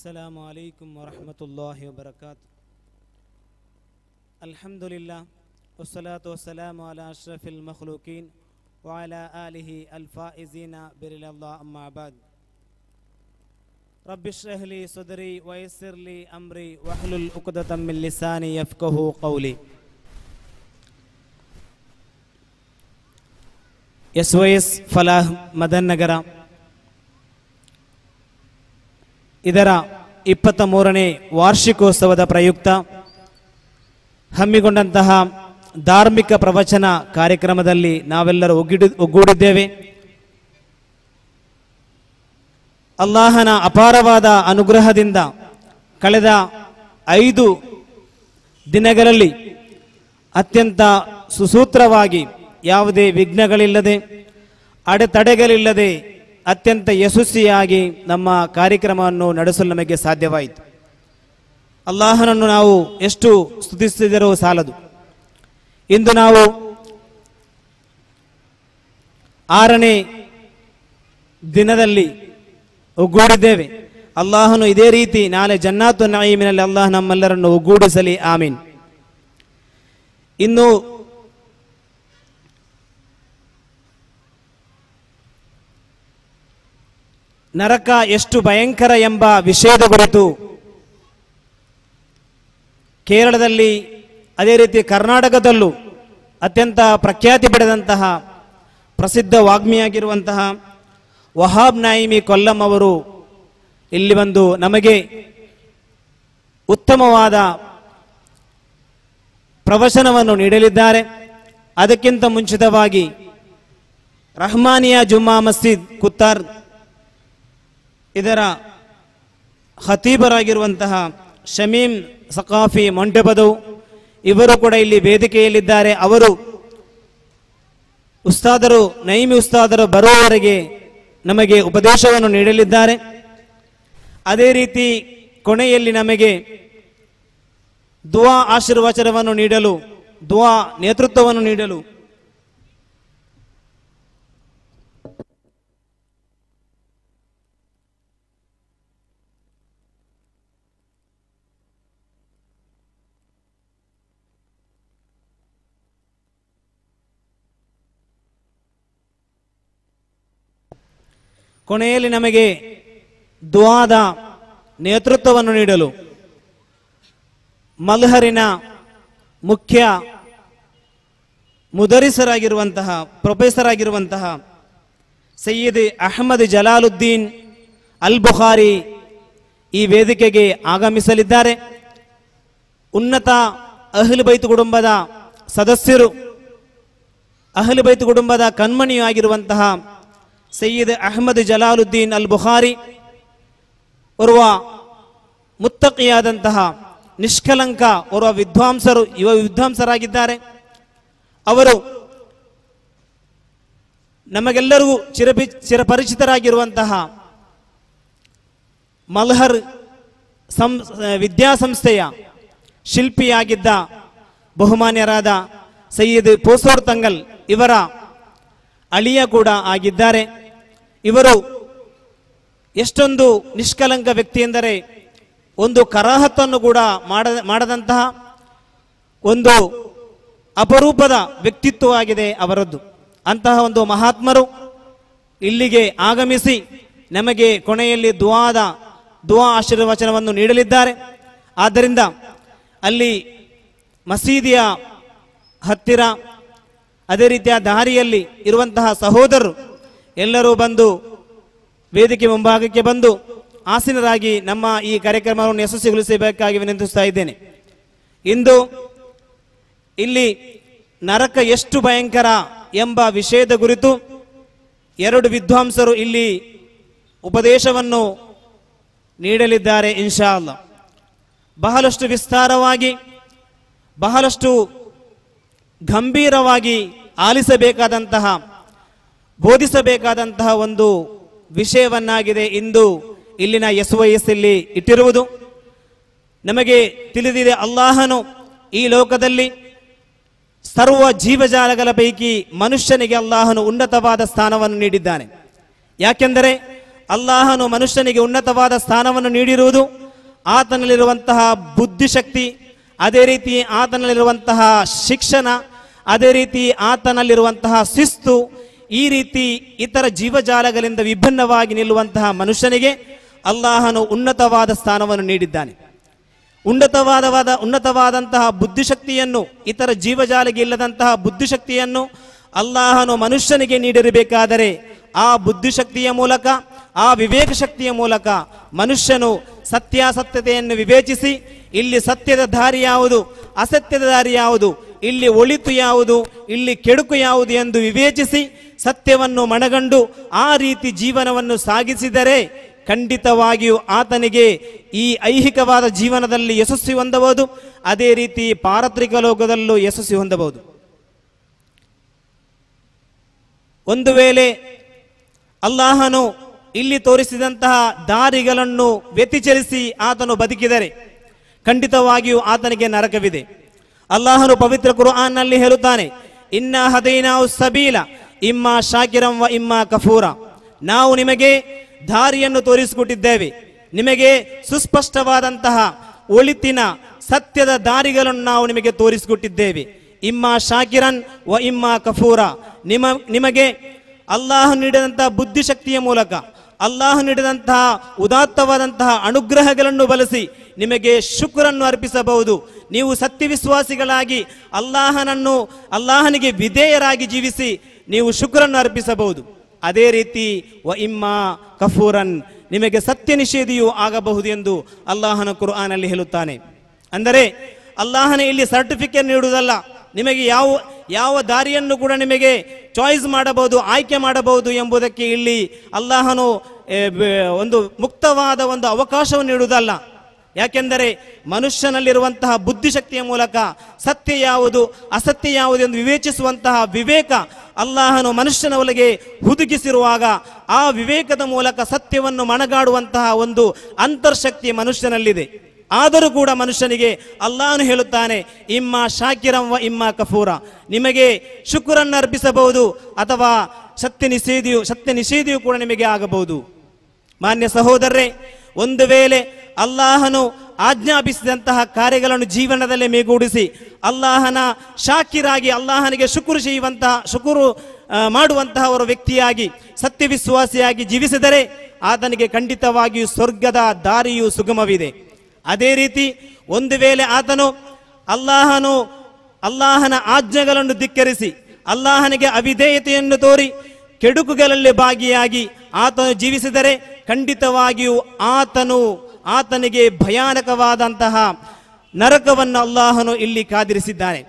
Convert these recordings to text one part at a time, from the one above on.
السلام عليكم ورحمة الله وبركاته الحمد لله والصلاة والسلام على أشرف المخلوقين وعلى آله الفائزين برضا الله أما بعد رب اشرح لي صدري ويسر لي أمري واحلل عقدة من لساني يفقه قولي S Y S Falah Madan Nagara ಇದರ ಇಪ್ಪತ್ತ ಮೂರನೇ ವಾರ್ಷಿಕೋತ್ಸವದ ಪ್ರಯುಕ್ತ ಹಮ್ಮಿಕೊಂಡಂತಹ ಧಾರ್ಮಿಕ ಪ್ರವಚನ ಕಾರ್ಯಕ್ರಮದಲ್ಲಿ ನಾವೆಲ್ಲರೂ ಒಗ್ಗಿಡು ಒಗ್ಗೂಡಿದ್ದೇವೆ ಅಲ್ಲಾಹನ ಅಪಾರವಾದ ಅನುಗ್ರಹದಿಂದ ಕಳೆದ ಐದು ದಿನಗಳಲ್ಲಿ ಅತ್ಯಂತ ಸುಸೂತ್ರವಾಗಿ ಯಾವುದೇ ವಿಘ್ನಗಳಿಲ್ಲದೆ ಅಡೆತಡೆಗಳಿಲ್ಲದೆ ಅತ್ಯಂತ ಯಶಸ್ವಿಯಾಗಿ ನಮ್ಮ ಕಾರ್ಯಕ್ರಮವನ್ನು ನಡೆಸಲು ನಮಗೆ ಸಾಧ್ಯವಾಯಿತು ಅಲ್ಲಾಹನನ್ನು ನಾವು ಎಷ್ಟು ಸ್ತುತಿಸಿದರೂ ಸಾಲದು ಇಂದು ನಾವು ಆರನೇ ದಿನದಲ್ಲಿ ಒಗ್ಗೂಡಿದ್ದೇವೆ ಅಲ್ಲಾಹನು ಇದೇ ರೀತಿ ನಾಳೆ ಜನ್ನಾತು ನಾಯಿಮಿನಲ್ಲಿ ಅಲ್ಲಾಹ ನಮ್ಮೆಲ್ಲರನ್ನು ಒಗ್ಗೂಡಿಸಲಿ ಆಮೀನ್ ಇನ್ನು ನರಕ ಎಷ್ಟು ಭಯಂಕರ ಎಂಬ ವಿಷಯದ ಕುರಿತು ಕೇರಳದಲ್ಲಿ ಅದೇ ರೀತಿ ಕರ್ನಾಟಕದಲ್ಲೂ ಅತ್ಯಂತ ಪ್ರಖ್ಯಾತಿ ಪಡೆದಂತಹ ಪ್ರಸಿದ್ಧ ವಾಗ್ಮಿಯಾಗಿರುವಂತಹ ವಹಾಬ್ ನಾಯಿಮಿ ಕೊಲ್ಲಂ ಅವರು ಇಲ್ಲಿ ಬಂದು ನಮಗೆ ಉತ್ತಮವಾದ ಪ್ರವಚನವನ್ನು ನೀಡಲಿದ್ದಾರೆ ಅದಕ್ಕಿಂತ ಮುಂಚಿತವಾಗಿ ರಹಮಾನಿಯಾ ಜುಮ್ಮಾ ಮಸ್ಜಿದ್ ಕುತ್ತಾರ್ ಇದರ ಖತೀಬರಾಗಿರುವಂತಹ ಶಮೀಮ್ ಸಕಾಫಿ ಮೊಂಟೆಬದವು ಇವರು ಕೂಡ ಇಲ್ಲಿ ವೇದಿಕೆಯಲ್ಲಿದ್ದಾರೆ ಅವರು ಉಸ್ತಾದರು ನೈಮಿ ಉಸ್ತಾದರು ಬರುವವರೆಗೆ ನಮಗೆ ಉಪದೇಶವನ್ನು ನೀಡಲಿದ್ದಾರೆ ಅದೇ ರೀತಿ ಕೊನೆಯಲ್ಲಿ ನಮಗೆ ದುವಾ ಆಶೀರ್ವಚನವನ್ನು ನೀಡಲು ದುವಾ ನೇತೃತ್ವವನ್ನು ನೀಡಲು ಕೊನೆಯಲ್ಲಿ ನಮಗೆ ದುವಾದ ನೇತೃತ್ವವನ್ನು ನೀಡಲು ಮಲ್ಹರಿನ ಮುಖ್ಯ ಮುದರಿಸರಾಗಿರುವಂತಹ ಪ್ರೊಫೆಸರ್ ಆಗಿರುವಂತಹ ಸಯ್ಯದ್ ಅಹಮದ್ ಜಲಾಲುದ್ದೀನ್ ಅಲ್ ಬುಖಾರಿ ಈ ವೇದಿಕೆಗೆ ಆಗಮಿಸಲಿದ್ದಾರೆ ಉನ್ನತ ಅಹ್ಲ್ ಬೈತ್ ಕುಟುಂಬದ ಸದಸ್ಯರು ಅಹ್ಲ್ ಬೈತ್ ಕುಟುಂಬದ ಕಣ್ಮಣಿಯೂ ಆಗಿರುವಂತಹ ಸಯ್ಯದ್ ಅಹಮದ್ ಜಲಾಲುದ್ದೀನ್ ಅಲ್ ಬುಖಾರಿ ಓರ್ವ ಮುತ್ತಕಿಯಾದಂತಹ ನಿಷ್ಕಲಂಕ ಓರ್ವ ವಿದ್ವಾಂಸರು ಯುವ ವಿದ್ವಾಂಸರಾಗಿದ್ದಾರೆ ಅವರು ನಮಗೆಲ್ಲರಿಗೂ ಚಿರಪಿ ಚಿರಪರಿಚಿತರಾಗಿರುವಂತಹ ಮಲ್ಹರ್ ಸಂ ವಿದ್ಯಾಸಂಸ್ಥೆಯ ಶಿಲ್ಪಿಯಾಗಿದ್ದ ಬಹುಮಾನ್ಯರಾದ ಸಯ್ಯದ್ ಪೋಸೋರ್ ತಂಗಲ್ ಇವರ ಅಳಿಯ ಕೂಡ ಆಗಿದ್ದಾರೆ ಇವರು ಎಷ್ಟೊಂದು ನಿಷ್ಕಲಂಕ ವ್ಯಕ್ತಿ ಎಂದರೆ ಒಂದು ಕರಾಹತ್ತನ್ನು ಕೂಡ ಮಾಡ ಮಾಡದಂತಹ ಒಂದು ಅಪರೂಪದ ವ್ಯಕ್ತಿತ್ವವಾಗಿದೆ ಅವರದ್ದು ಅಂತಹ ಒಂದು ಮಹಾತ್ಮರು ಇಲ್ಲಿಗೆ ಆಗಮಿಸಿ ನಮಗೆ ಕೊನೆಯಲ್ಲಿ ದುವಾದ ದುವಾ ಆಶೀರ್ವಚನವನ್ನು ನೀಡಲಿದ್ದಾರೆ ಆದ್ದರಿಂದ ಅಲ್ಲಿ ಮಸೀದಿಯ ಹತ್ತಿರ ಅದೇ ರೀತಿಯ ದಾರಿಯಲ್ಲಿ ಇರುವಂತಹ ಸಹೋದರರು ಎಲ್ಲರೂ ಬಂದು ವೇದಿಕೆ ಮುಂಭಾಗಕ್ಕೆ ಬಂದು ಆಸೀನರಾಗಿ ನಮ್ಮ ಈ ಕಾರ್ಯಕ್ರಮವನ್ನು ಯಶಸ್ವಿಗೊಳಿಸಬೇಕಾಗಿ ವಿನಂತಿಸ್ತಾ ಇದ್ದೇನೆ ಇಂದು ಇಲ್ಲಿ ನರಕ ಎಷ್ಟು ಭಯಂಕರ ಎಂಬ ವಿಷಯದ ಕುರಿತು ಎರಡು ವಿದ್ವಾಂಸರು ಇಲ್ಲಿ ಉಪದೇಶವನ್ನು ನೀಡಲಿದ್ದಾರೆ ಇನ್ಶಾ ಅಲ್ಲ ಬಹಳಷ್ಟು ವಿಸ್ತಾರವಾಗಿ ಬಹಳಷ್ಟು ಗಂಭೀರವಾಗಿ ಆಲಿಸಬೇಕಾದಂತಹ ಬೋಧಿಸಬೇಕಾದಂತಹ ಒಂದು ವಿಷಯವನ್ನಾಗಿದೆ ಇಂದು ಇಲ್ಲಿನ ಎಸ್ ವೈ ಎಸ್ ಇಲ್ಲಿ ಇಟ್ಟಿರುವುದು ನಮಗೆ ತಿಳಿದಿದೆ ಅಲ್ಲಾಹನು ಈ ಲೋಕದಲ್ಲಿ ಸರ್ವ ಜೀವಜಾಲಗಳ ಪೈಕಿ ಮನುಷ್ಯನಿಗೆ ಅಲ್ಲಾಹನು ಉನ್ನತವಾದ ಸ್ಥಾನವನ್ನು ನೀಡಿದ್ದಾನೆ ಯಾಕೆಂದರೆ ಅಲ್ಲಾಹನು ಮನುಷ್ಯನಿಗೆ ಉನ್ನತವಾದ ಸ್ಥಾನವನ್ನು ನೀಡಿರುವುದು ಆತನಲ್ಲಿರುವಂತಹ ಬುದ್ಧಿಶಕ್ತಿ ಅದೇ ರೀತಿ ಆತನಲ್ಲಿರುವಂತಹ ಶಿಕ್ಷಣ ಅದೇ ರೀತಿ ಆತನಲ್ಲಿರುವಂತಹ ಶಿಸ್ತು ಈ ರೀತಿ ಇತರ ಜೀವಜಾಲಗಳಿಂದ ವಿಭಿನ್ನವಾಗಿ ನಿಲ್ಲುವಂತಹ ಮನುಷ್ಯನಿಗೆ ಅಲ್ಲಾಹನು ಉನ್ನತವಾದ ಸ್ಥಾನವನ್ನು ನೀಡಿದ್ದಾನೆ ಉನ್ನತವಾದವಾದ ಉನ್ನತವಾದಂತಹ ಬುದ್ಧಿಶಕ್ತಿಯನ್ನು ಇತರ ಜೀವಜಾಲಿಗೆ ಇಲ್ಲದಂತಹ ಬುದ್ಧಿಶಕ್ತಿಯನ್ನು ಅಲ್ಲಾಹನು ಮನುಷ್ಯನಿಗೆ ನೀಡಿರಬೇಕಾದರೆ ಆ ಬುದ್ಧಿಶಕ್ತಿಯ ಮೂಲಕ ಆ ವಿವೇಕ ಶಕ್ತಿಯ ಮೂಲಕ ಮನುಷ್ಯನು ಸತ್ಯಾಸತ್ಯತೆಯನ್ನು ವಿವೇಚಿಸಿ ಇಲ್ಲಿ ಸತ್ಯದ ದಾರಿ ಯಾವುದು ಅಸತ್ಯದ ದಾರಿ ಯಾವುದು ಇಲ್ಲಿ ಒಳಿತು ಯಾವುದು ಇಲ್ಲಿ ಕೆಡುಕು ಯಾವುದು ಎಂದು ವಿವೇಚಿಸಿ ಸತ್ಯವನ್ನು ಮನಗಂಡು ಆ ರೀತಿ ಜೀವನವನ್ನು ಸಾಗಿಸಿದರೆ ಖಂಡಿತವಾಗಿಯೂ ಆತನಿಗೆ ಈ ಐಹಿಕವಾದ ಜೀವನದಲ್ಲಿ ಯಶಸ್ವಿ ಹೊಂದಬಹುದು ಅದೇ ರೀತಿ ಪಾರತ್ರಿಕ ಲೋಕದಲ್ಲೂ ಯಶಸ್ವಿ ಹೊಂದಬಹುದು ಒಂದು ವೇಳೆ ಅಲ್ಲಾಹನು ಇಲ್ಲಿ ತೋರಿಸಿದಂತಹ ದಾರಿಗಳನ್ನು ವ್ಯತಿಚಲಿಸಿ ಆತನು ಬದುಕಿದರೆ ಖಂಡಿತವಾಗಿಯೂ ಆತನಿಗೆ ನರಕವಿದೆ ಅಲ್ಲಾಹನು ಪವಿತ್ರ ಕುರ್ಆನ್ನಲ್ಲಿ ಹೇಳುತ್ತಾನೆ ಇನ್ನ ಹದೈನಾವು ಸಬೀಲ ಇಮ್ಮ ಶಾಕಿರಂ ವ ಇಮ್ಮ ಕಫೂರ ನಾವು ನಿಮಗೆ ದಾರಿಯನ್ನು ತೋರಿಸಿಕೊಟ್ಟಿದ್ದೇವೆ ನಿಮಗೆ ಸುಸ್ಪಷ್ಟವಾದಂತಹ ಒಳಿತಿನ ಸತ್ಯದ ದಾರಿಗಳನ್ನು ನಾವು ನಿಮಗೆ ತೋರಿಸಿಕೊಟ್ಟಿದ್ದೇವೆ ಇಮ್ಮ ಶಾಕಿರನ್ ವ ಇಮ್ಮ ಕಫೂರ ನಿಮ ನಿಮಗೆ ಅಲ್ಲಾಹ ನೀಡಿದಂತಹ ಬುದ್ಧಿಶಕ್ತಿಯ ಮೂಲಕ ಅಲ್ಲಾಹ ನೀಡಿದಂತಹ ಉದಾತ್ತವಾದಂತಹ ಅನುಗ್ರಹಗಳನ್ನು ಬಳಸಿ ನಿಮಗೆ ಶುಕ್ರನ್ನು ಅರ್ಪಿಸಬಹುದು ನೀವು ಸತ್ಯವಿಶ್ವಾಸಿಗಳಾಗಿ ಅಲ್ಲಾಹನನ್ನು ಅಲ್ಲಾಹನಿಗೆ ವಿಧೇಯರಾಗಿ ಜೀವಿಸಿ ನೀವು ಶುಕ್ರನ್ನು ಅರ್ಪಿಸಬಹುದು ಅದೇ ರೀತಿ ವ ಇಮ್ಮ ಕಫೂರನ್ ನಿಮಗೆ ಸತ್ಯ ನಿಷೇಧಿಯೂ ಆಗಬಹುದು ಎಂದು ಅಲ್ಲಾಹನ ಕುರ್ಆನಲ್ಲಿ ಹೇಳುತ್ತಾನೆ ಅಂದರೆ ಅಲ್ಲಾಹನೇ ಇಲ್ಲಿ ಸರ್ಟಿಫಿಕೇಟ್ ನೀಡುವುದಲ್ಲ ನಿಮಗೆ ಯಾವ ಯಾವ ದಾರಿಯನ್ನು ಕೂಡ ನಿಮಗೆ ಚಾಯ್ಸ್ ಮಾಡಬಹುದು ಆಯ್ಕೆ ಮಾಡಬಹುದು ಎಂಬುದಕ್ಕೆ ಇಲ್ಲಿ ಅಲ್ಲಾಹನು ಏ, ಬೆ- ಒಂದು ಮುಕ್ತವಾದ ಒಂದು ಅವಕಾಶವನ್ನು ನೀಡುವುದಲ್ಲ ಯಾಕೆಂದರೆ ಮನುಷ್ಯನಲ್ಲಿರುವಂತಹ ಬುದ್ಧಿಶಕ್ತಿಯ ಮೂಲಕ ಸತ್ಯ ಯಾವುದು ಅಸತ್ಯ ಯಾವುದು ಎಂದು ವಿವೇಚಿಸುವಂತಹ ವಿವೇಕ ಅಲ್ಲಾಹನು ಮನುಷ್ಯನ ಒಳಗೆ ಹುದುಗಿಸಿರುವಾಗ ಆ ವಿವೇಕದ ಮೂಲಕ ಸತ್ಯವನ್ನು ಮಣಗಾಡುವಂತಹ ಒಂದು ಅಂತರ್ಶಕ್ತಿ ಮನುಷ್ಯನಲ್ಲಿದೆ ಆದರೂ ಕೂಡ ಮನುಷ್ಯನಿಗೆ ಅಲ್ಲಾಹನು ಹೇಳುತ್ತಾನೆ ಇಮ್ಮ ಶಾಕಿರಂ ವ ಇಮ್ಮ ಕಫೂರ ನಿಮಗೆ ಶುಕ್ರನ್ನು ಅರ್ಪಿಸಬಹುದು ಅಥವಾ ಸತ್ಯ ನಿಷೇಧಿಯು ಸತ್ಯ ನಿಷೇಧಿಯು ಕೂಡ ನಿಮಗೆ ಆಗಬಹುದು ಮಾನ್ಯ ಸಹೋದರರೇ ಒಂದು ವೇಳೆ ಅಲ್ಲಾಹನು ಆಜ್ಞಾಪಿಸಿದಂತಹ ಕಾರ್ಯಗಳನ್ನು ಜೀವನದಲ್ಲಿ ಮೇಗೂಡಿಸಿ ಅಲ್ಲಾಹನ ಶಾಕಿರಾಗಿ ಅಲ್ಲಾಹನಿಗೆ ಶುಕ್ರು ചെയ്യുವಂತಹ ಶುಕ್ರು ಆ, ಮಾಡುವಂತಹ ಒಂದು ವ್ಯಕ್ತಿಯಾಗಿ ಸತ್ಯವಿಶ್ವಾಸಿಯಾಗಿ ಜೀವಿಸಿದರೆ ಆತನಿಗೆ ಖಂಡಿತವಾಗಿಯೂ ಸ್ವರ್ಗದ ದಾರಿಯು ಸುಗಮವಿದೆ ಅದೇ ರೀತಿ ಒಂದು ವೇಳೆ ಆತನು ಅಲ್ಲಾಹನು ಅಲ್ಲಾಹನ ಆಜ್ಞೆಗಳನ್ನು ಧಿಕ್ಕರಿಸಿ ಅಲ್ಲಾಹನಿಗೆ ಅವಿಧೇಯತೆಯನ್ನು ತೋರಿ ಕೆಡುಕುಗಳಲ್ಲಿ ಭಾಗಿಯಾಗಿ ಆತನು ಜೀವಿಸಿದರೆ ಖಂಡಿತವಾಗಿಯೂ ಆತನು ಆತನಿಗೆ ಭಯಾನಕವಾದಂತಹ ನರಕವನ್ನು ಅಲ್ಲಾಹನು ಇಲ್ಲಿ ಕಾದಿರಿಸಿದ್ದಾನೆ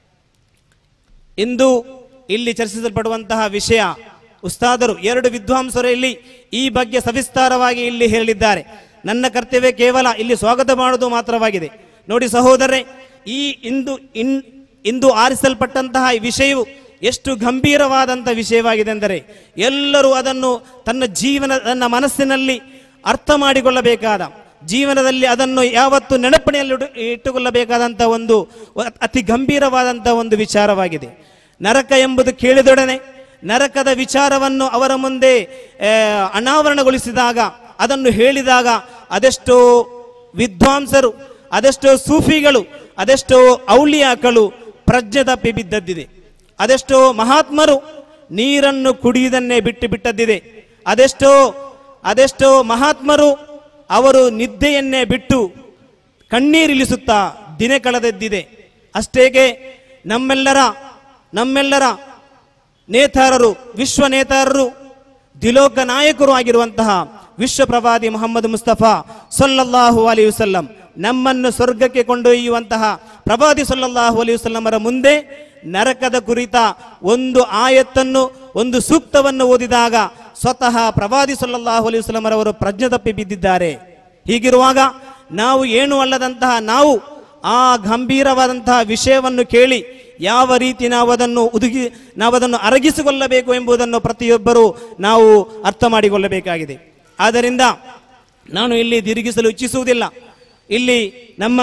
ಇಂದು ಇಲ್ಲಿ ಚರ್ಚಿಸಲ್ಪಡುವಂತಹ ವಿಷಯ ಉಸ್ತಾದರು ಎರಡು ವಿದ್ವಾಂಸರು ಇಲ್ಲಿ ಈ ಬಗ್ಗೆ ಸವಿಸ್ತಾರವಾಗಿ ಇಲ್ಲಿ ಹೇಳಿದ್ದಾರೆ ನನ್ನ ಕರ್ತವ್ಯ ಕೇವಲ ಇಲ್ಲಿ ಸ್ವಾಗತ ಮಾಡುವುದು ಮಾತ್ರವಾಗಿದೆ ನೋಡಿ ಸಹೋದರರೇ ಈ ಇಂದು ಇನ್ ಇಂದು ಆರಿಸಲ್ಪಟ್ಟಂತಹ ಈ ವಿಷಯವು ಎಷ್ಟು ಗಂಭೀರವಾದಂಥ ವಿಷಯವಾಗಿದೆ ಎಂದರೆ ಎಲ್ಲರೂ ಅದನ್ನು ತನ್ನ ಜೀವನ ತನ್ನ ಮನಸ್ಸಿನಲ್ಲಿ ಅರ್ಥ ಮಾಡಿಕೊಳ್ಳಬೇಕಾದ ಜೀವನದಲ್ಲಿ ಅದನ್ನು ಯಾವತ್ತು ನೆನಪಿನಲ್ಲಿ ಇಟ್ಟು- ಇಟ್ಟುಕೊಳ್ಳಬೇಕಾದಂಥ ಒಂದು ಅತಿ ಗಂಭೀರವಾದಂಥ ಒಂದು ವಿಚಾರವಾಗಿದೆ ನರಕ ಎಂಬುದು ಕೇಳಿದೊಡನೆ ನರಕದ ವಿಚಾರವನ್ನು ಅವರ ಮುಂದೆ ಆ, ಅನಾವರಣಗೊಳಿಸಿದಾಗ ಅದನ್ನು ಹೇಳಿದಾಗ ಅದೆಷ್ಟೋ ವಿದ್ವಾಂಸರು ಅದೆಷ್ಟೋ ಸೂಫಿಗಳು ಅದೆಷ್ಟೋ ಔಲಿಯಾಕಳು ಪ್ರಜ್ಞೆ ತಪ್ಪಿ ಬಿದ್ದದ್ದಿದೆ ಅದೆಷ್ಟೋ ಮಹಾತ್ಮರು ನೀರನ್ನು ಕುಡಿಯುವುದನ್ನೇ ಬಿಟ್ಟು ಬಿಟ್ಟದ್ದಿದೆ ಅದೆಷ್ಟೋ ಅದೆಷ್ಟೋ ಮಹಾತ್ಮರು ಅವರು ನಿದ್ದೆಯನ್ನೇ ಬಿಟ್ಟು ಕಣ್ಣೀರಿಳಿಸುತ್ತಾ ದಿನ ಕಳೆದದ್ದಿದೆ ಅಷ್ಟೇಗೆ ನಮ್ಮೆಲ್ಲರ ನಮ್ಮೆಲ್ಲರ ನೇತಾರರು ವಿಶ್ವ ನೇತಾರರು ದಿಲೋಕ ನಾಯಕರು ಆಗಿರುವಂತಹ ವಿಶ್ವ ಪ್ರವಾದಿ ಮೊಹಮ್ಮದ್ ಮುಸ್ತಫಾ ಸೊಲ್ಲಲ್ಲಾಹು ಅಲಿ ವಸಲ್ಲಂ ನಮ್ಮನ್ನು ಸ್ವರ್ಗಕ್ಕೆ ಕೊಂಡೊಯ್ಯುವಂತಹ ಪ್ರವಾದಿ ಸೊಲ್ಲಲ್ಲಾಹು ಅಲಿ ವಸಲ್ಲಮರ ಮುಂದೆ ನರಕದ ಕುರಿತ ಒಂದು ಆಯತ್ತನ್ನು ಒಂದು ಸೂಕ್ತವನ್ನು ಓದಿದಾಗ ಸ್ವತಃ ಪ್ರವಾದಿ ಸೊಲ್ಲಲ್ಲಾಹು ಅಲಿ ವಸಲ್ಲಮರವರು ಪ್ರಜ್ಞೆ ತಪ್ಪಿ ಬಿದ್ದಿದ್ದಾರೆ ಹೀಗಿರುವಾಗ ನಾವು ಏನು ಅಲ್ಲದಂತಹ ನಾವು ಆ ಗಂಭೀರವಾದಂತಹ ವಿಷಯವನ್ನು ಕೇಳಿ ಯಾವ ರೀತಿ ನಾವು ಅದನ್ನು ಉದುಗಿ ನಾವು ಅದನ್ನು ಅರಗಿಸಿಕೊಳ್ಳಬೇಕು ಎಂಬುದನ್ನು ಪ್ರತಿಯೊಬ್ಬರೂ ನಾವು ಅರ್ಥ ಮಾಡಿಕೊಳ್ಳಬೇಕಾಗಿದೆ ಆದ್ದರಿಂದ ನಾನು ಇಲ್ಲಿ ತಿರುಗಿಸಲು ಇಚ್ಛಿಸುವುದಿಲ್ಲ ಇಲ್ಲಿ ನಮ್ಮ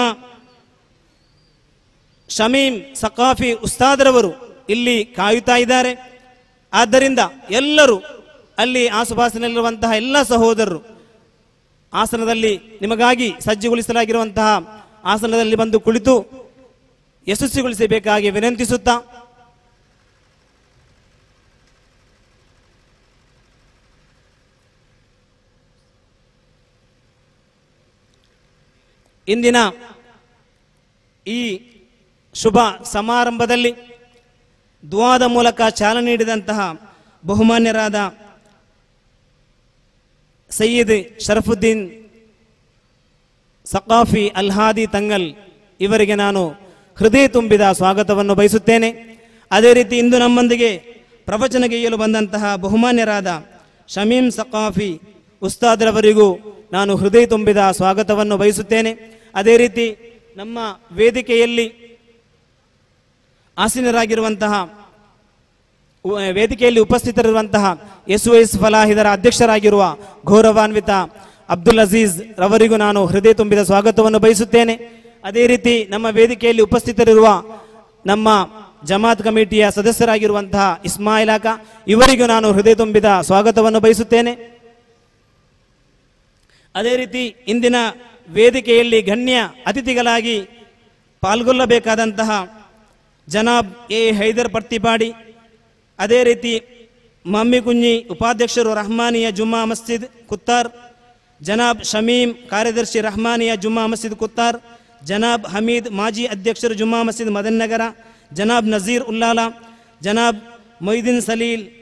ಶಮೀಮ್ ಸಕಾಫಿ ಉಸ್ತಾದರವರು ಇಲ್ಲಿ ಕಾಯುತ್ತಾ ಇದ್ದಾರೆ ಆದ್ದರಿಂದ ಎಲ್ಲರೂ ಅಲ್ಲಿ ಆಸುಪಾಸಿನಲ್ಲಿರುವಂತಹ ಎಲ್ಲ ಸಹೋದರರು ಆಸನದಲ್ಲಿ ನಿಮಗಾಗಿ ಸಜ್ಜುಗೊಳಿಸಲಾಗಿರುವಂತಹ ಆಸನದಲ್ಲಿ ಬಂದು ಕುಳಿತು ಯಶಸ್ವಿಗೊಳಿಸಬೇಕಾಗಿ ವಿನಂತಿಸುತ್ತಾ ಇಂದಿನ ಈ ಶುಭ ಸಮಾರಂಭದಲ್ಲಿ ದ್ವಾದ ಮೂಲಕ ಚಾಲನೆ ನೀಡಿದಂತಹ ಬಹುಮಾನ್ಯರಾದ ಸಯ್ಯದ್ ಶರಫುದ್ದೀನ್ ಸಕಾಫಿ ಅಲ್ಹಾದಿ ತಂಗಲ್ ಇವರಿಗೆ ನಾನು ಹೃದಯ ತುಂಬಿದ ಸ್ವಾಗತವನ್ನು ಬಯಸುತ್ತೇನೆ ಅದೇ ರೀತಿ ಇಂದು ನಮ್ಮೊಂದಿಗೆ ಪ್ರವಚನಗೈಯಲು ಬಂದಂತಹ ಬಹುಮಾನ್ಯರಾದ ಶಮೀಂ ಸಕಾಫಿ ಉಸ್ತಾದ್ರವರಿಗೂ ನಾನು ಹೃದಯ ತುಂಬಿದ ಸ್ವಾಗತವನ್ನು ಬಯಸುತ್ತೇನೆ ಅದೇ ರೀತಿ ನಮ್ಮ ವೇದಿಕೆಯಲ್ಲಿ ಆಸೀನರಾಗಿರುವಂತಹ ಉ- ವೇದಿಕೆಯಲ್ಲಿ ಉಪಸ್ಥಿತರಿರುವಂತಹ ಎಸ್ ಎಸ್ ಫಲಾಹಿದರ ಅಧ್ಯಕ್ಷರಾಗಿರುವ ಗೌರವಾನ್ವಿತ ಅಬ್ದುಲ್ ಅಜೀಜ್ ರವರಿಗೂ ನಾನು ಹೃದಯ ತುಂಬಿದ ಸ್ವಾಗತವನ್ನು ಬಯಸುತ್ತೇನೆ ಅದೇ ರೀತಿ ನಮ್ಮ ವೇದಿಕೆಯಲ್ಲಿ ಉಪಸ್ಥಿತರಿರುವ ನಮ್ಮ ಜಮಾತ್ ಕಮಿಟಿಯ ಸದಸ್ಯರಾಗಿರುವಂತಹ ಇಸ್ಮಾಯಿಲಾಕ ಇವರಿಗೂ ನಾನು ಹೃದಯ ತುಂಬಿದ ಸ್ವಾಗತವನ್ನು ಬಯಸುತ್ತೇನೆ ಅದೇ ರೀತಿ ಇಂದಿನ ವೇದಿಕೆಯಲ್ಲಿ ಗಣ್ಯ ಅತಿಥಿಗಳಾಗಿ ಪಾಲ್ಗೊಳ್ಳಬೇಕಾದಂತಹ ಜನಾಬ್ ಎ ಹೈದರ್ ಪರ್ತಿಪಾಡಿ ಅದೇ ರೀತಿ ಮಮ್ಮಿ ಕುಂಜಿ ಉಪಾಧ್ಯಕ್ಷರು ರಹಮಾನಿಯ ಜುಮ್ಮಾ ಮಸ್ಜಿದ್ ಕುತ್ತಾರ್ ಜನಾಬ್ ಶಮೀಮ್ ಕಾರ್ಯದರ್ಶಿ ರಹಮಾನಿಯ ಜುಮ್ಮಾ ಮಸ್ಜಿದ್ ಕುತ್ತಾರ್ ಜನಾಬ್ ಹಮೀದ್ ಮಾಜಿ ಅಧ್ಯಕ್ಷರು ಜುಮ್ಮಾ ಮಸ್ಜಿದ್ ಮದನ್ ನಗರ ಜನಾಬ್ ನಜೀರ್ ಉಲ್ಲಾಲ ಜನಾಬ್ ಮೊಯ್ದೀನ್ ಸಲೀಲ್